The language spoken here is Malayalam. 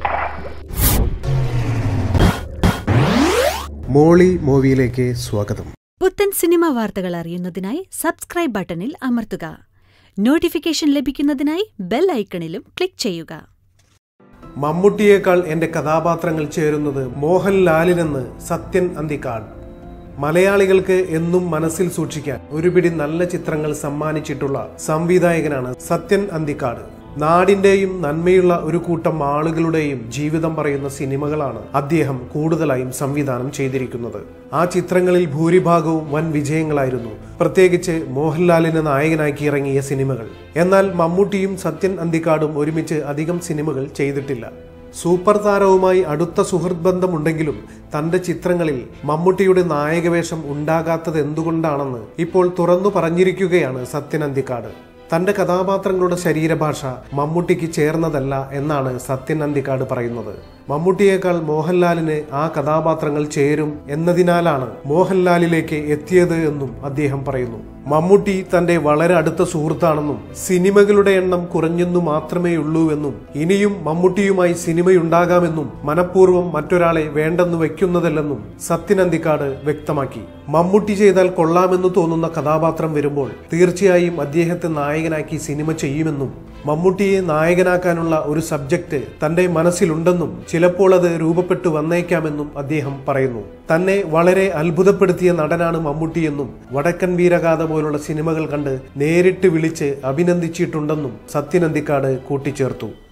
മോളി മൂവിയിലേക്ക് സ്വാഗതം പുത്തൻ സിനിമ വാർത്തകൾ അറിയുന്നതിനായി സബ്സ്ക്രൈബ് ബട്ടണിൽ അമർത്തുക നോട്ടിഫിക്കേഷൻ ലഭിക്കുന്നതിനായി ബെൽ ഐക്കണിലും ക്ലിക്ക് ചെയ്യുക മമ്മൂട്ടിയേക്കാൾ എന്റെ കഥാപാത്രങ്ങൾ ചേരുന്നത് മോഹൻലാലിനെന്ന് സത്യൻ അന്തിക്കാട് മലയാളികൾക്ക് എന്നും മനസ്സിൽ സൂക്ഷിക്കാൻ ഒരുപിടി നല്ല ചിത്രങ്ങൾ സമ്മാനിച്ചിട്ടുള്ള സംവിധായകനാണ് സത്യൻ അന്തിക്കാട് നാടിന്റെയും നന്മയുള്ള ഒരു കൂട്ടം ആളുകളുടെയും ജീവിതം പറയുന്ന സിനിമകളാണ് അദ്ദേഹം കൂടുതലായും സംവിധാനം ചെയ്തിരിക്കുന്നത് ആ ചിത്രങ്ങളിൽ ഭൂരിഭാഗവും വൻ വിജയങ്ങളായിരുന്നു പ്രത്യേകിച്ച് മോഹൻലാലിനെ നായകനാക്കി ഇറങ്ങിയ സിനിമകൾ എന്നാൽ മമ്മൂട്ടിയും സത്യൻ അന്തിക്കാടും ഒരുമിച്ച് അധികം സിനിമകൾ ചെയ്തിട്ടില്ല സൂപ്പർ താരവുമായി അടുത്ത സുഹൃത്ത് ബന്ധമുണ്ടെങ്കിലും തന്റെ ചിത്രങ്ങളിൽ മമ്മൂട്ടിയുടെ നായകവേഷം ഉണ്ടാകാത്തത് എന്തുകൊണ്ടാണെന്ന് ഇപ്പോൾ തുറന്നു പറഞ്ഞിരിക്കുകയാണ് സത്യൻ അന്തിക്കാട് തന്റെ കഥാപാത്രങ്ങളുടെ ശരീരഭാഷ മമ്മൂട്ടിക്ക് ചേർന്നതല്ല എന്നാണ് സത്യൻ അന്തിക്കാട് പറയുന്നത് മമ്മൂട്ടിയേക്കാൾ മോഹൻലാലിന് ആ കഥാപാത്രങ്ങൾ ചേരും എന്നതിനാലാണ് മോഹൻലാലിലേക്ക് എത്തിയത് എന്നും അദ്ദേഹം പറയുന്നു മമ്മൂട്ടി തന്റെ വളരെ അടുത്ത സുഹൃത്താണെന്നും സിനിമകളുടെ എണ്ണം കുറഞ്ഞെന്നു മാത്രമേ ഉള്ളൂവെന്നും ഇനിയും മമ്മൂട്ടിയുമായി സിനിമയുണ്ടാകാമെന്നും മനഃപൂർവ്വം മറ്റൊരാളെ വേണ്ടെന്ന് വെക്കുന്നതല്ലെന്നും സത്യനന്തിക്കാട് വ്യക്തമാക്കി മമ്മൂട്ടി ചെയ്താൽ കൊള്ളാമെന്ന് തോന്നുന്ന കഥാപാത്രം വരുമ്പോൾ തീർച്ചയായും അദ്ദേഹത്തെ നായകനാക്കി സിനിമ ചെയ്യുമെന്നും മമ്മൂട്ടിയെ നായകനാക്കാനുള്ള ഒരു സബ്ജക്റ്റ് തന്റെ മനസ്സിലുണ്ടെന്നും ചിലപ്പോൾ അത് രൂപപ്പെട്ടു വന്നേക്കാമെന്നും അദ്ദേഹം പറയുന്നു തന്നെ വളരെ അത്ഭുതപ്പെടുത്തിയ നടനാണ് മമ്മൂട്ടിയെന്നും വടക്കൻ വീരഗാഥ പോലുള്ള സിനിമകൾ കണ്ട് നേരിട്ട് വിളിച്ച് അഭിനന്ദിച്ചിട്ടുണ്ടെന്നും സത്യനന്ദിക്കാട് കൂട്ടിച്ചേർത്തു